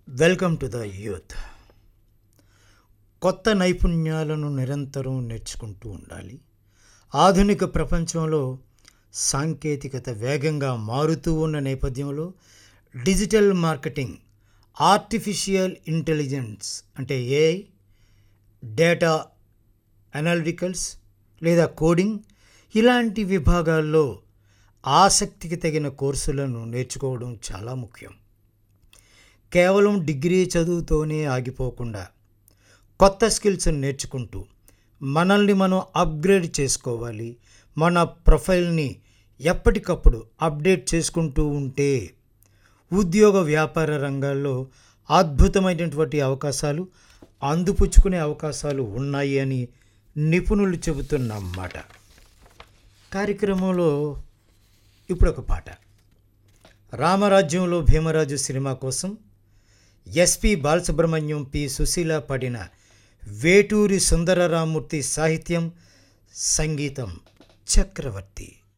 welcome to the youth కొత్త నైపుణ్యాలను నిరంతరం నేర్చుకుంటూ ఉండాలి ఆధునిక ప్రపంచంలో సాంకేతికత వేగంగా మారుతూ ఉన్న నేపథ్యంలో డిజిటల్ మార్కెటింగ్ ఆర్టిఫిషియల్ ఇంటెలిజెన్స్ అంటే ఏఐ డేటా అనలిటికల్స్ లేదా కోడింగ్ ఇలాంటి విభాగాల్లో ఆసక్తికి తగిన కోర్సులను నేర్చుకోవడం చాలా ముఖ్యం కేవలం డిగ్రీ చదువుతోనే ఆగిపోకుండా కొత్త స్కిల్స్ నేర్చుకుంటూ మనల్ని మనం అప్గ్రేడ్ చేసుకోవాలి మన ప్రొఫైల్ని ఎప్పటికప్పుడు అప్డేట్ చేసుకుంటూ ఉంటే ఉద్యోగ వ్యాపార రంగాల్లో అద్భుతమైనటువంటి అవకాశాలు అందిపుచ్చుకునే అవకాశాలు ఉన్నాయి అని నిపుణులు చెబుతున్నమాట కార్యక్రమంలో ఇప్పుడు ఒక పాట రామరాజ్యంలో భీమరాజు సినిమా కోసం ఎస్పి బాలసుబ్రహ్మణ్యం పి సుశీల పాడిన వేటూరి సుందరరామూర్తి సాహిత్యం సంగీతం చక్రవర్తి